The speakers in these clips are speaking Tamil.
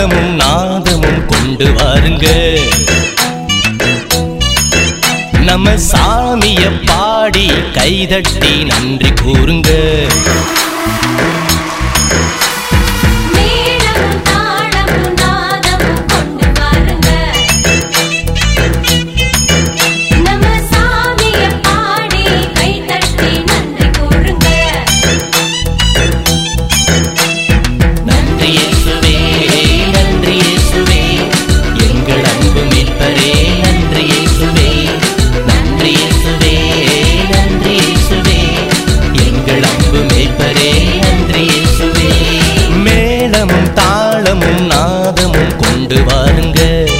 தாளமும் நாதமும் கொண்டு வாருங்க நம்ம சாமிய பாடி கைதட்டி நன்றி கூறுங்க மேளமும் தாளமும் நாதமும் கொண்டு வாருங்க நம்ம சாமிய பாடி கைதட்டி நன்றி கூறுங்க நன்றி இயேசுவே நன்றி இயேசுவே எங்கள் அன்பு மீட்பரே நன்றி இயேசுவே நன்றி இயேசுவே நன்றி இயேசுவே எங்கள் அன்பு மீட்பரே நன்றி இயேசுவே மேளமும் தாளமும் நாதமும் கொண்டு வாருங்க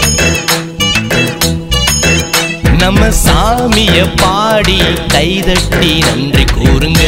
நம்ம சாமிய பாடி கைதட்டி நன்றி கூறுங்க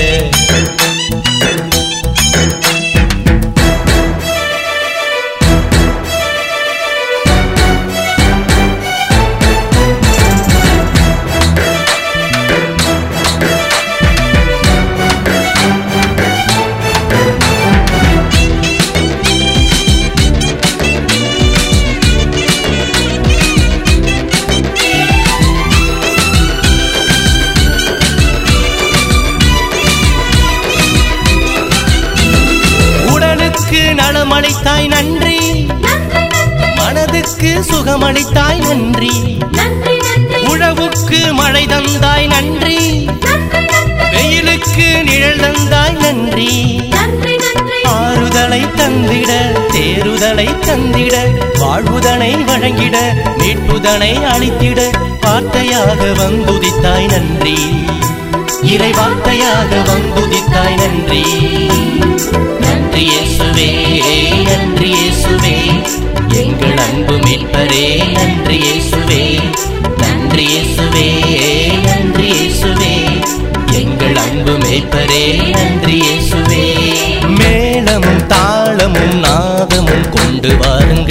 உடலுக்கு நலமளித்தாய் நன்றி மனதுக்கு சுகமளித்தாய் நன்றி நன்றி நன்றி உழவுக்கு மழை தந்தாய் நன்றி வெயிலுக்கு நிழல் தந்தாய் நன்றி நன்றி நன்றி ஆறுதலை தந்திட தேறுதலை தந்திட வாழ்வுதனை வழங்கிட மீட்புதனை அளித்திட வார்த்தையாக வந்துதித்தாய் நன்றி இறை வார்த்தையாக வந்துதித்தாய் நன்றி நன்றி இயேசுவே நன்றி இயேசுவே எங்கள் அன்பு மீட்பரே நன்றி இயேசுவே நன்றி இயேசுவே நன்றி இயேசுவே எங்கள் அன்பு மீட்பரே நன்றி இயேசுவே மேளமும் தாளமும் நாதமும் கொண்டு வாருங்க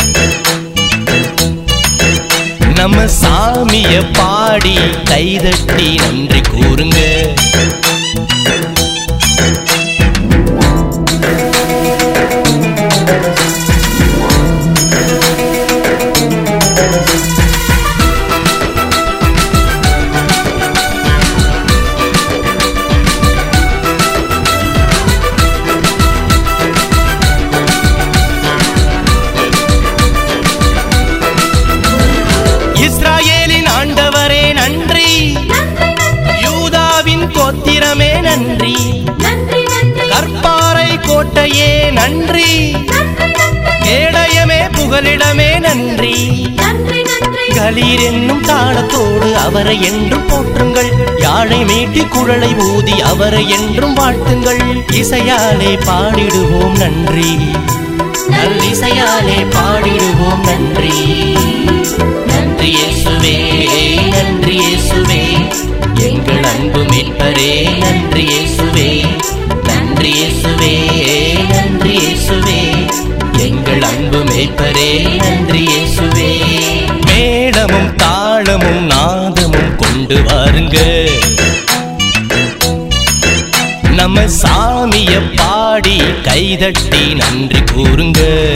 நம்ம சாமிய பாடி கைதட்டி நன்றி கூறுங்க இஸ்ராயேலின் ஆண்டவரே நன்றி யூதாவின் கோத்திரமே நன்றி நன்றி நன்றி கற்பாறை கோட்டையே நன்றி கேடயமே புகலிடமே நன்றி நன்றி நன்றி களீர் என்னும் தாளத்தோடு அவரை என்றும் போற்றுங்கள் யாழை மீட்டி குழலை ஊதி அவரை என்றும் வாழ்த்துங்கள் இசையாலே பாடிடுவோம் நன்றி நல்லிசையாலே பாடிடுவோம் நன்றி நன்றி இயேசுவே நன்றி இயேசுவே எங்கள் அன்பு மீட்பரே நன்றி இயேசுவே நன்றி இயேசுவே நன்றி இயேசுவே எங்கள் அன்பு மீட்பரே நன்றி இயேசுவே மேளமும் தாளமும் நாதமும் கொண்டு வாருங்க நம்ம சாமிய பாடி கைதட்டி நன்றி கூறுங்க